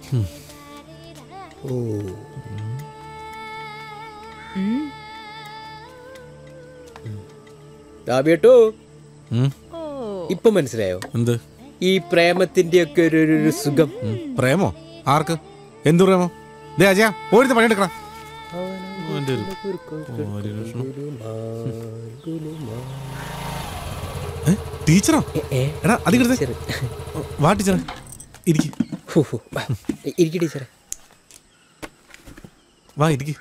ഓ ദാബിയേട്ടോ ഉം. ഇപ്പൊ മനസ്സിലായോ എന്ത് ഈ പ്രേമത്തിന്റെ ഒക്കെ ഒരു ഒരു- ഒരു സുഖം പ്രേമോ ആർക്ക് എന്ത് പ്രേമോ ദേ അജയ പോയിട്ട് പണിയെടുക്കണം അവന്റെ ഒരു ഒരു ലക്ഷണം. ഏ, ടീച്ചറോ എടാ അധികം വാ ടീച്ചറെ ഇരിക്ക് ഇരിക്കും ടീച്ചറെ വാ ഇരിക്ക്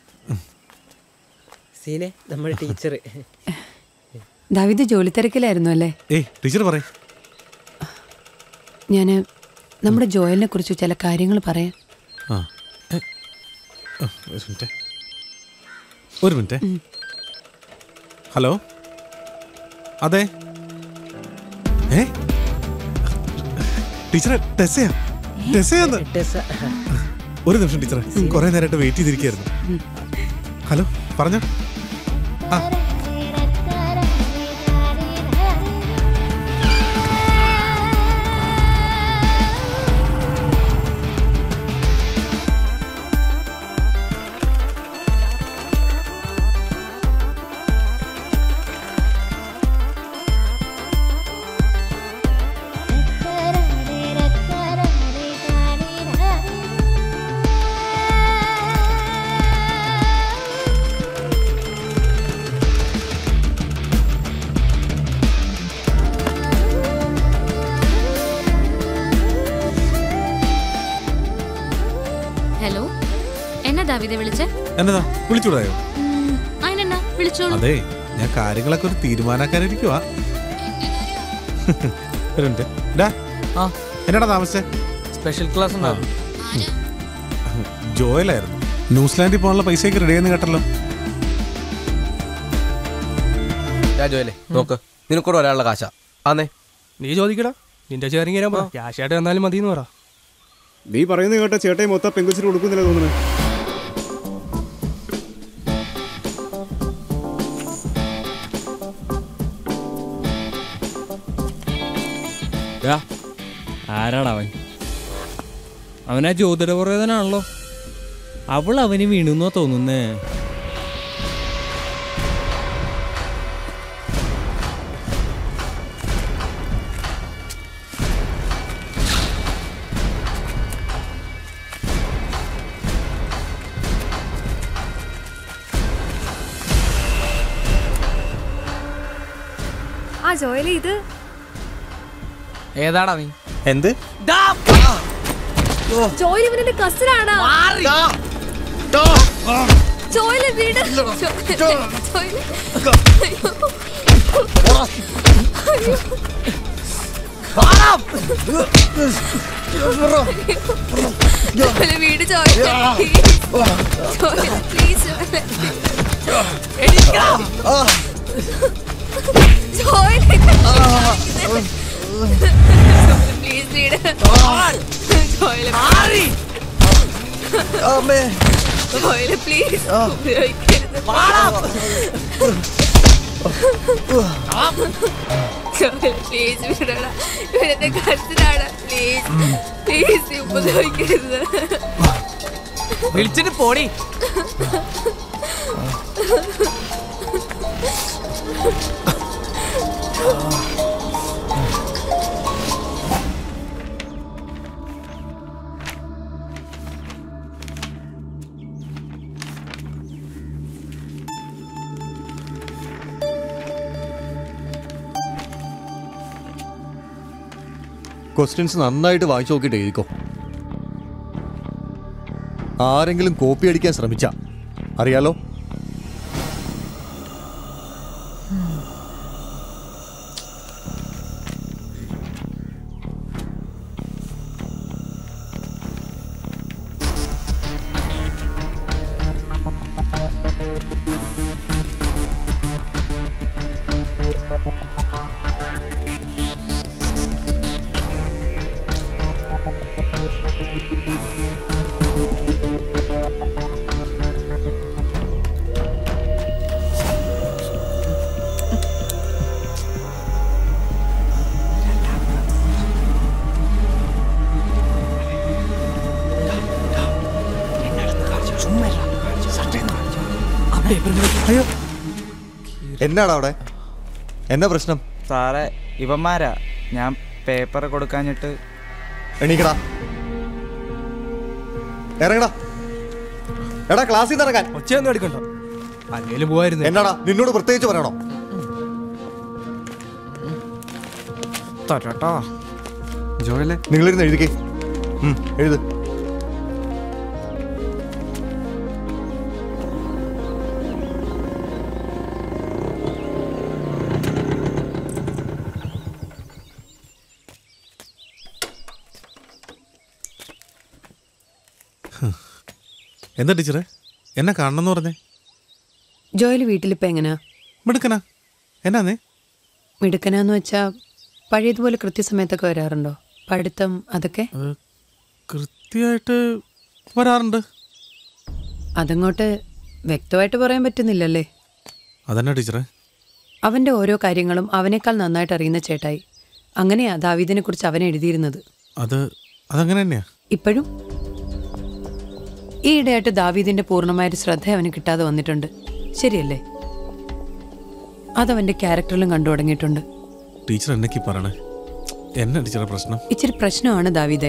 സീനെ നമ്മുടെ ടീച്ചർ ദാവിദ് ജോലി തിരക്കിലായിരുന്നു അല്ലേ ഏയ് ടീച്ചർ പറയ് ഞാൻ നമ്മുടെ ജോയലിനെ കുറിച്ച് ചില കാര്യങ്ങൾ പറയാം ആ ഏ, ആ, ഒരു മിനിറ്റ് ഒരു മിനിറ്റ് ഹലോ അതെ ഏ ടീച്ചറെ ടെസ്സയാ ടെസ്സയാന്ന് ഒരു നിമിഷം ടീച്ചറെ കുറെ നേരമായിട്ട് വെയിറ്റ് ചെയ്തിരിക്കുകയായിരുന്നു ഹലോ പറഞ്ഞോ ആ ഹലോ എന്നാ ദാവിദെ വിളിച്ചേ എന്നതാ വിളിച്ചൂടായോ ഉം, അതിനെന്നാ വിളിച്ചോളൂ അതെ ഞാൻ കാര്യങ്ങളൊക്കെ ഒരു തീരുമാനാക്കാനിരിക്കുവാ ഒരു മിനിറ്റ് ഡാ ആ എന്നാടാ താമസിച്ചേ സ്പെഷ്യൽ ക്ലാസ് ഉണ്ടായിരുന്നു ജോയലായിരുന്നു ന്യൂസിലാൻഡിൽ പോകാനുള്ള പൈസയൊക്കെ റെഡിയാന്ന് കേട്ടല്ലോ രാജുവല്ലേ നോക്ക് നിനക്കൂടെ ഒരാളുടെ കാശ ആന്നേ നീ ചോദിക്കടാ നിന്റെ ഷെയറിങ് തരാൻ പറ ക്യാഷ് ആയിട്ട് തന്നാലും മതി എന്ന് പറ നീ പറയുന്നത് കേട്ട ചേട്ടായി മൊത്തം പെങ്കുച്ചിട്ട് കൊടുക്കുന്നില്ല തോന്നുന്നു ആരാണ് അവൻ അവനാ ജ്യോതിടപുരോധനാണല്ലോ അവൾ അവന് വീണുന്നോ തോന്നുന്നേ ആ ജോയലി ഇത് ഏതാടാ നീ എന്ത് ജോയൽ ഇവനെ കസിനാണ് ജോയല് വീട് ജോയല് ജോയല് വീട് ജോയല് ജോയല് പ്ലീസ് ജോയല് പ്ലീസ് വീട് ജോയല് ജോയല് പ്ലീസ് ഉപയോഗിക്കരുത് ജോയല് പ്ലീസ് വിടണ ഇവരെന്റെ കരുത്തിനാണ് പ്ലീസ് പ്ലീസ് ഉപദ്രവിക്കരുത് വിളിച്ചിട്ട് പോടി ക്വസ്റ്റ്യൻസ് നന്നായിട്ട് വായിച്ചു നോക്കിയിട്ട് എഴുതിക്കോ ആരെങ്കിലും കോപ്പി അടിക്കാൻ ശ്രമിച്ച അറിയാലോ അയ്യോ എന്നാടാ അവിടെ എന്നാ പ്രശ്നം സാറേ ഇവന്മാരാ ഞാൻ പേപ്പർ കൊടുക്കാഞ്ഞിട്ട് എണീക്കടാ ഇറങ്ങടാ എടാ ക്ലാസ്സിൽ നിന്ന് ഇറങ്ങാൻ ഒച്ചയൊന്നും എടുക്കണ്ട അല്ലേലും പോവായിരുന്നു എന്നാടാ നിന്നോട് പ്രത്യേകിച്ച് പറയണോ തരാട്ടാ ജോയലെ നിങ്ങളിരുന്ന് എഴുതിക്കേ ഉം, എഴുത് എന്താ ടീച്ചറെ എന്നെ കാണണമെന്ന് പറഞ്ഞേ ജോയൽ വീട്ടിലിപ്പോൾ എങ്ങനെയാ മിടുക്കനാ എന്നാന്നേ മിടുക്കനാന്ന് വെച്ചാ പഴയതുപോലെ കൃത്യസമയത്തൊക്കെ വരാറുണ്ടോ പഠിത്തം അതൊക്കെ കൃത്യമായിട്ട് വരാറുണ്ട് അതങ്ങോട്ട് വ്യക്തമായിട്ട് പറയാൻ പറ്റുന്നില്ലല്ലേ അതന്നെ ടീച്ചറെ അവന്റെ ഓരോ കാര്യങ്ങളും അവനേക്കാൾ നന്നായിട്ട് അറിയുന്ന ചേട്ടായി അങ്ങനെയാ ദാവീദിനെ കുറിച്ച് അവൻ എഴുതിയിരുന്നത് അത് അതങ്ങനെ തന്നെയാ ഇപ്പോഴും ഈ ഇടയായിട്ട് ദാവീദിന്റെ പൂർണ്ണമായൊരു ശ്രദ്ധ അവന് കിട്ടാതെ വന്നിട്ടുണ്ട് ശരിയല്ലേ അതവന്റെ ക്യാരക്ടറിലും കണ്ടു തുടങ്ങിയിട്ടുണ്ട് ടീച്ചർ എന്നൊക്കെ പറയണേ എന്നാ ടീച്ചറെ പ്രശ്നം ഇച്ചിരി പ്രശ്നമാണ് ദാവീദെ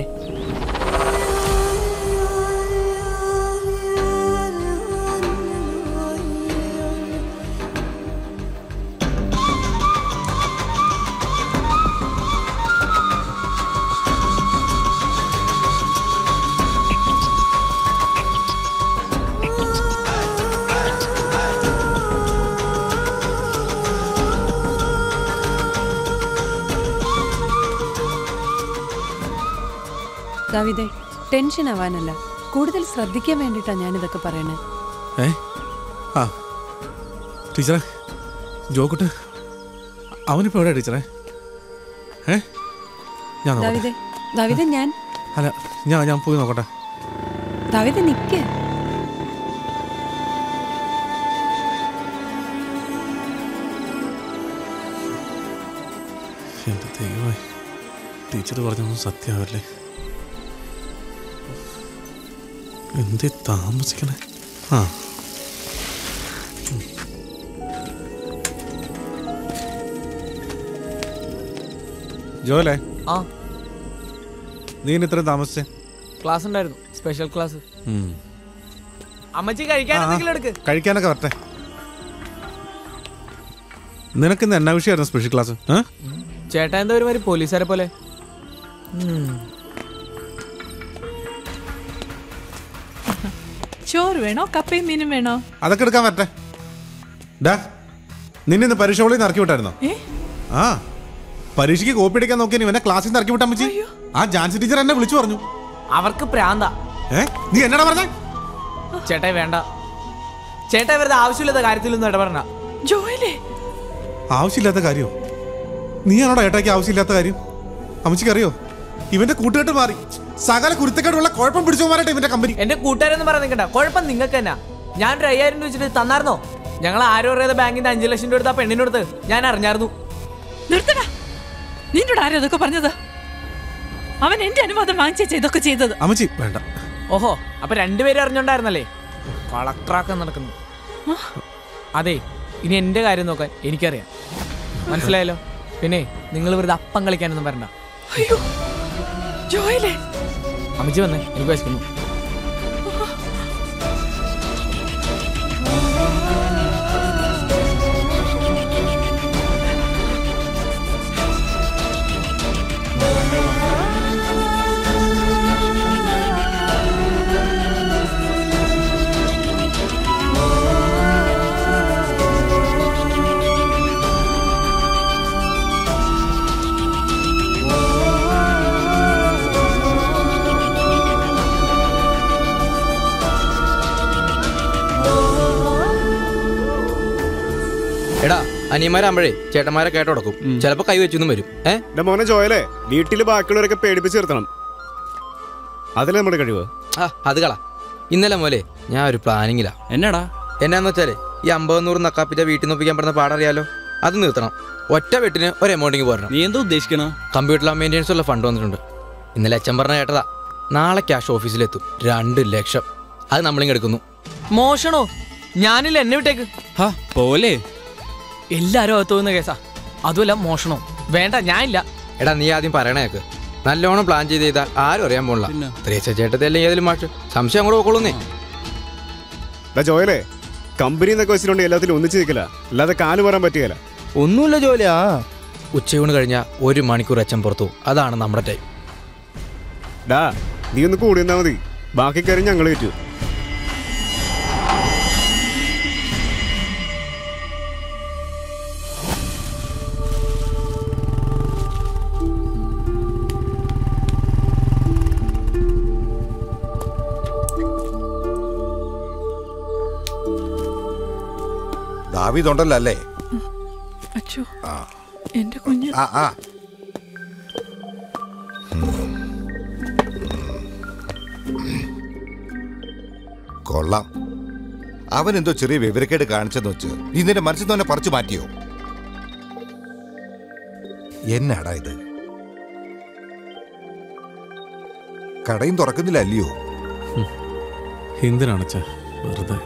ദാവീദെ ടെൻഷൻ ആവാനല്ല കൂടുതൽ ശ്രദ്ധിക്കാൻ വേണ്ടിയിട്ടാണ് ഞാനിതൊക്കെ പറയണേ ഏ ആ ടീച്ചറെ ജോക്കുട്ട് അവനിപ്പോ എവിടെയാ ടീച്ചറെ ഏ ഞാൻ നോക്കട്ടെ ദാവീദെ ദാവീദെ ഞാൻ അല്ല ഞാൻ ഞാൻ പോയി നോക്കട്ടെ ദാവീദെ നിക്ക് എന്റെ ദൈവമായി ടീച്ചർ പറഞ്ഞൊന്നും സത്യമാവല്ലേ എന്തേ താമസിക്കണേ ആ ജോലേ ആ നീ ഇനി ഇത്രയും താമസിച്ചേ ക്ലാസ് ഉണ്ടായിരുന്നു സ്പെഷ്യൽ ക്ലാസ് ഉം. അമ്മച്ചി കഴിക്കാൻ ആ, ആ. എന്തെങ്കിലും എടുക്ക് കഴിക്കാനൊക്കെ വരട്ടെ നിനക്കിന്ന് എന്നാ വിഷയമായിരുന്നു സ്പെഷ്യൽ ക്ലാസ് ഏ ചേട്ടാ എന്താ ഒരുമാതിരി പോലീസുകാരെ പോലെ ചോറ് വേണോ കപ്പയും മീനും വേണോ അതൊക്കെ എടുക്കാൻ വരട്ടെ ഡാ നിന്നെ ഇന്ന് പരീക്ഷ ഹോളിൽ നിന്ന് ഇറക്കി വിട്ടായിരുന്നോ ആ പരീക്ഷയ്ക്ക് കോപ്പി അടിക്കാൻ നോക്കിയ ഇവനെ ക്ലാസ്സിൽ നിന്ന് ഇറക്കി വിട്ടാ മച്ചി ആ ജാൻസി ടീച്ചർ എന്നെ വിളിച്ചു പറഞ്ഞു അവർക്ക് പ്രാന്ത ഏ നീ എന്നടാ പറഞ്ഞേ ചേട്ടായി വേണ്ട ചേട്ടായി വെറുതെ ആവശ്യമില്ലാത്ത കാര്യത്തിലൊന്നും ഇടപെടണ്ട ജോയിലേ ആവശ്യമില്ലാത്ത കാര്യോ നീ ആണോടാ ഏട്ടാക്കി ആവശ്യമില്ലാത്ത കാര്യം അമ്മച്ചിക്ക് അറിയോ ഇവന്റെ കൂട്ടുകെട്ട് മാറി സകല കുരുത്തക്കേടുള്ള കുഴപ്പം പിടിച്ചോമാരായിട്ട് ഇവന്റെ കമ്പനി എന്റെ കൂട്ടുകാരെന്ന് പറയാൻ നിൽക്കണ്ട കുഴപ്പം നിങ്ങൾക്ക് തന്നെ ഞാൻ ഒരു അയ്യായിരം രൂപ വെച്ചിട്ട് തന്നായിരുന്നോ ഞങ്ങൾ ആരും അറിയാതെ ബാങ്കിന്റെ അഞ്ചു ലക്ഷം രൂപ എടുത്ത് ആ പെണ്ണിനടുത്ത് ഞാൻ അറിഞ്ഞായിരുന്നു നിർത്തടാ നിന്നോട് ആരും അതൊക്കെ പറഞ്ഞത് അവൻ എന്റെ അനുവാദം വാങ്ങിച്ചേച്ച ഇതൊക്കെ ചെയ്തത് അമ്മച്ചി വേണ്ട ഓഹോ അപ്പൊ രണ്ടുപേരും അറിഞ്ഞോണ്ടായിരുന്നല്ലേ കളക്ടറാക്കാൻ നടക്കുന്നു അതെ ഇനി എന്റെ കാര്യം നോക്കാൻ എനിക്കറിയാം മനസ്സിലായല്ലോ പിന്നെ നിങ്ങൾ വെറുതെ അപ്പം കളിക്കാനൊന്നും വരണ്ട അയ്യോ ജോയിലേ അമ്മച്ചി വന്നേ എനിക്ക് വിശക്കുന്നു എടാ അനിയന്മാരാകുമ്പോഴേ ചേട്ടന്മാരെ കേട്ട് കൊടുക്കും ചിലപ്പോ കൈ വെച്ചൊന്നും വരും ഏ എന്റെ മോനെ ജോയലെ വീട്ടിൽ ബാക്കിയുള്ളവരൊക്കെ പേടിപ്പിച്ച് നിർത്തണം അതല്ലേ നമ്മുടെ കഴിവ് ആ അത് കള ഇന്നലെ മോലെ ഞാൻ ഒരു പ്ലാനിങ്ങിലാ എന്നാടാ എന്നാന്ന് വെച്ചാലേ ഈ അമ്പത് നൂറ് നക്കാപ്പിച്ച വീട്ടിൽ നിന്ന് ഒപ്പിക്കാൻ പറ്റുന്ന പാടറിയാലോ അത് നിർത്തണം ഒറ്റ വെട്ടിന് ഒരു എമൗണ്ടിങ് പോരണം നീ എന്താ ഉദ്ദേശിക്കണ കമ്പ്യൂട്ടർ ലാബ് മെയിൻ്റെനൻസ് ഉള്ള ഫണ്ട് വന്നിട്ടുണ്ട് ഇന്നലെ അച്ഛൻ പറഞ്ഞ കേട്ടതാ നാളെ ക്യാഷ് ഓഫീസിലെത്തും രണ്ട് ലക്ഷം അത് നമ്മളിങ്ങ് എടുക്കുന്നു മോഷണോ ഞാനില്ല എന്നെ വിട്ടേക്ക് ഹാ പോലെ എല്ലാരും അകത്ത് പോകുന്ന കേസാ അതുമല്ല മോഷണം വേണ്ട ഞാനില്ല എടാ നീ ആദ്യം പറയണേക്ക് നല്ലോണം പ്ലാൻ ചെയ്ത് ചെയ്താൽ ആരും അറിയാൻ പോണില്ല ത്രേസ ചേട്ടത്തെ അല്ലെങ്കിൽ ഏതെങ്കിലും മാഷ് സംശയം അങ്ങോട്ട് പോക്കോളൂന്നേ ഡാ ജോയലേ കമ്പനി എന്നൊക്കെ വെച്ചിട്ടുണ്ട് എല്ലാത്തിലും ഒന്നിച്ച് നിൽക്കില്ല അല്ലാതെ കാല് പറയാൻ പറ്റുകയില്ല ഒന്നുമില്ല ജോലിയാ ഉച്ചയൂണ് കഴിഞ്ഞാൽ ഒരു മണിക്കൂർ അച്ഛൻ പുറത്തു അതാണ് നമ്മുടെ ടൈം ഡാ നീ ഒന്ന് കൂടി നിന്നാ മതി ബാക്കി കാര്യം ഞങ്ങൾ പറ്റൂ ദാവിദുണ്ടല്ലോ അല്ലേ അച്ഛോ എന്റെ കുഞ്ഞ് ആ ആ കൊള്ളാം അവൻ എന്തോ ചെറിയ വിവരക്കേട് കാണിച്ചെന്ന് വെച്ച് നീ നിന്റെ മനസ്സിൽ തന്നെ പറിച്ചു മാറ്റിയോ എന്നാടാ ഇത് കടയും തുറക്കുന്നില്ല അല്ലയോ എന്തിനാണ് അച്ഛാ വെറുതെ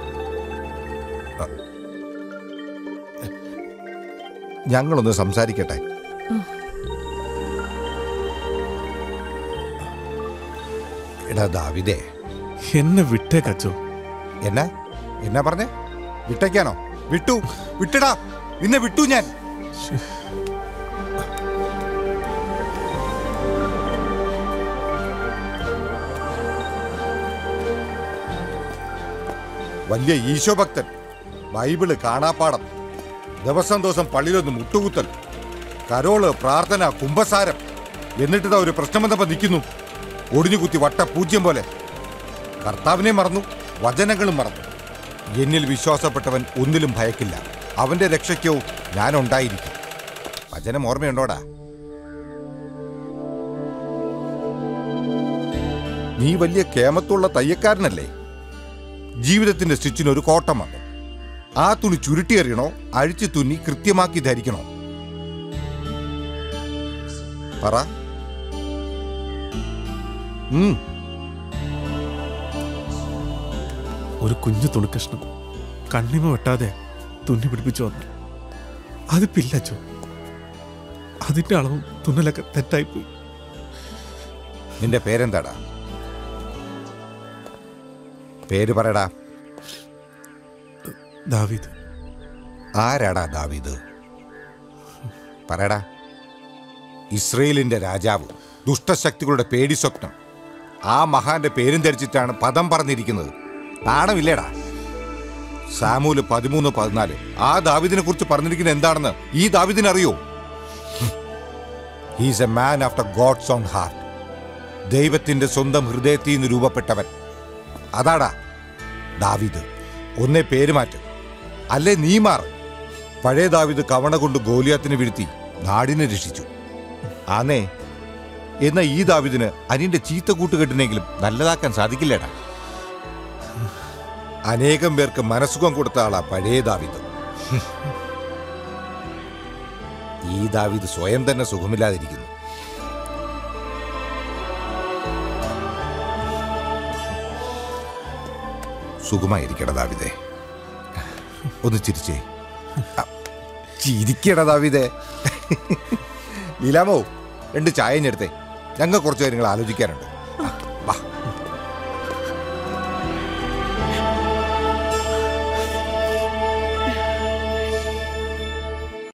ഞങ്ങളൊന്ന് സംസാരിക്കട്ടെ എടാ ദാവിദേ എന്നെ വിട്ടേക്കച്ചോ എന്നാ എന്നാ പറഞ്ഞേ വിട്ടേക്കാനോ വിട്ടു വിട്ടടാ നിന്നെ വിട്ടു ഞാൻ വലിയ ഈശോ ഭക്തൻ ബൈബിള് കാണാപ്പാടം ദിവസം ദിവസം പള്ളിയിലൊന്ന് മുട്ടുകുത്തൽ കരോള് പ്രാർത്ഥന കുംഭസാരം എന്നിട്ടിതാ ഒരു പ്രശ്നം വന്നപ്പോ നിൽക്കുന്നു ഒടിഞ്ഞു കുത്തി വട്ട പൂജ്യം പോലെ കർത്താവിനെ മറന്നു വചനങ്ങളും മറന്നു എന്നിൽ വിശ്വാസപ്പെട്ടവൻ ഒന്നിലും ഭയക്കില്ല അവന്റെ രക്ഷയ്ക്കോ ഞാൻ ഉണ്ടായിരിക്കും വചനം ഓർമ്മയുണ്ടോടാ നീ വലിയ കേമത്തുള്ള തയ്യക്കാരനല്ലേ ജീവിതത്തിന്റെ സ്റ്റിച്ചിന് ഒരു കോട്ടം വന്നു ആ തുണി ചുരുട്ടിയെറിയണോ അഴിച്ചു തുന്നി കൃത്യമാക്കി ധരിക്കണോ പറ ഉം ഒരു കുഞ്ഞു തുണിക്കഷ്ണം കണ്ണിമ വെട്ടാതെ തുന്നി പിടിപ്പിച്ചു വന്നു അത് പില്ലച്ചോ അതിന്റെ അളവും തുന്നലൊക്കെ തെറ്റായിപ്പോയി നിന്റെ പേരെന്താടാ പേര് പറയടാ ദാവീദ് ആരാടാ ദാവീദ് പറയടാ ഇസ്രയേലിന്റെ രാജാവ് ദുഷ്ടശക്തികളുടെ പേടി സ്വപ്നം ആ മഹാന്റെ പേരും ധരിച്ചിട്ടാണ് പദം പറഞ്ഞിരിക്കുന്നത് നാണമില്ലേടാ സാമൂല് പതിമൂന്ന് പതിനാല് ആ ദാവിദിനെ കുറിച്ച് പറഞ്ഞിരിക്കുന്നത് എന്താണെന്ന് ഈ ദാവിദിന് അറിയോ he's a man after God's own heart ദൈവത്തിന്റെ സ്വന്തം ഹൃദയത്തിൽ നിന്ന് രൂപപ്പെട്ടവൻ അതാടാ ദാവിദ് ഒന്നേ പേര് മാറ്റ് അല്ലേ നീ മാറ് പഴയ ദാവിദ് കവണ കൊണ്ട് ഗോലിയാത്തിന് വീഴ്ത്തി നാടിനെ രക്ഷിച്ചു ആന്നേ എന്നാ ഈ ദാവിദിന് അനിയന്റെ ചീത്ത കൂട്ടുകെട്ടിനെങ്കിലും നല്ലതാക്കാൻ സാധിക്കില്ലേടാ അനേകം പേർക്ക് മനസ്സുഖം കൊടുത്ത ആളാ പഴയ ദാവിദ് ഈ ദാവിദ് സ്വയം തന്നെ സുഖമില്ലാതിരിക്കുന്നു സുഖമായിരിക്കട ദാവിദേ ഒന്ന് ചിരിച്ചേ അ, ചിരിക്കട ദാവിദേ ലീലാമോ രണ്ട് ചായ എടുത്തേ ഞങ്ങൾ കുറച്ച് കാര്യങ്ങൾ ആലോചിക്കാനുണ്ട്